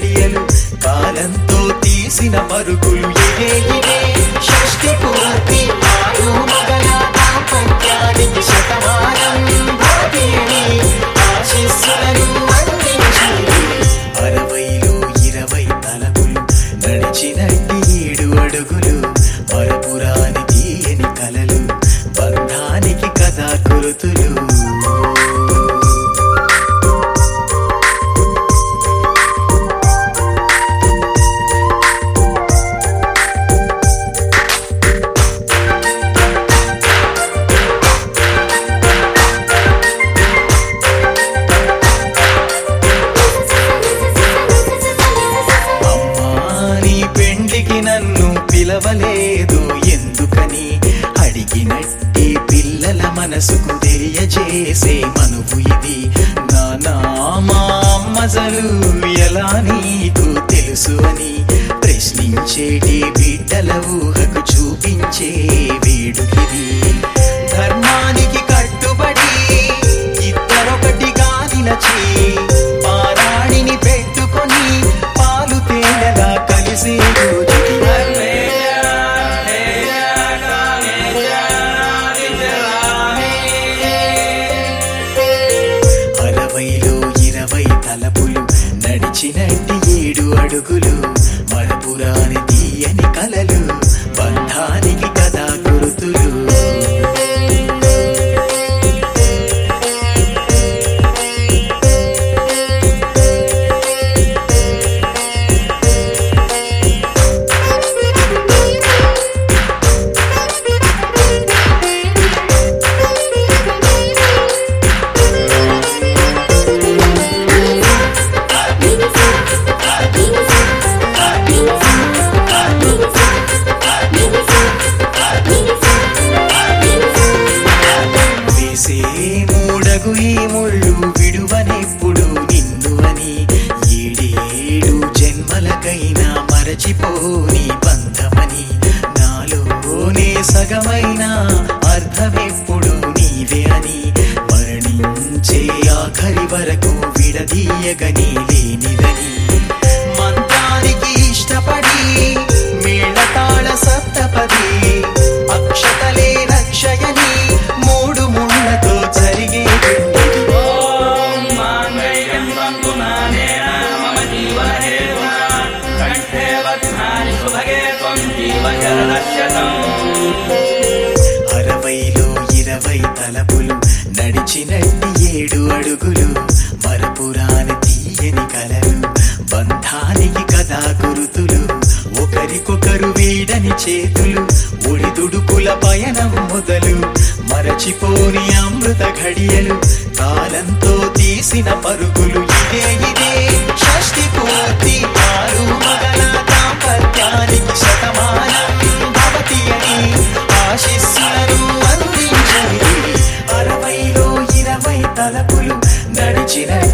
ఘడియలు కాలంతో తీసిన పరుగులు ఇదే ఇదే షష్టి పూర్తి ఆరు మగల దాంపత్యానికి శతమానం భాగ్యని ఆశీస్సులను అందించి అరవైలో ఇరవై తలపులు నడిచినట్టి ఏడు అడుగులు మరపురాని తీయని కలలు బంధానికి కథా గురుతులు అమ్మా నీ పెండ్లికి నన్ను పిలవలేదు ఎందుకని అడిగినట్టి పిల్లల మనసుకు తెలియజేసే మనువు ఇది నానా మా అమ్మజలు ఎలా నీకు తెలుసు అని ప్రశ్నించేటి బిడ్డల ఊహకు చూపించే వేడుకిది ధర్మానికి కట్టుబడి ఇద్దరొకటిగా నిలచి పారాణిని పెట్టుకొని పాలు తేనెలా కలిసే రోజుకి అరవైలో ఇరవై తలపులు నడిచినట్టి ఏడు అడుగులు మరపురాని తీయని కలలు బంధానికి కదా గురుతులు వేసే మూడగు ఈ ముళ్ళు విడువనెప్పుడు నిన్ను అని ఏడేడు జన్మలకైనా మరచిపోని బంధమని నాలోనే సగమైన అర్థమెప్పుడు నీవే అని మరణించే ఆఖరి వరకు విడదీయగని లేనిదని మంత్రానికి ఇష్టపడి మేళతాళ సప్తపది అక్షతలే రక్షయని మూడు ముళ్ళతో జరిగే ఓం మాంగళ్యం తంతునానేన మమ జీవనహేతునా కంఠే బధ్నాని సుభగే త్వం జీవశరదశతం అరవైలో ఇరవై తలపులు నడిచినట్టి ఏడు అడుగులు మరపురాని తీయని కలలు బంధానికి కదా గురుతులు ఒకరికొకరు వీడని చేతులు ఒడిదుడుకుల పయనం మొదలు మరచిపోని అమృత ఘడియలు కాలంతో తీసిన పరుగులు ఇదే ఇదే షష్టి పూర్తి ఆరు మగల దాంపత్యానికి శతమానం భవతి అని ఆశిస్సులను అందించేది అరవైలో ఇరవై తలపులు నడిచిన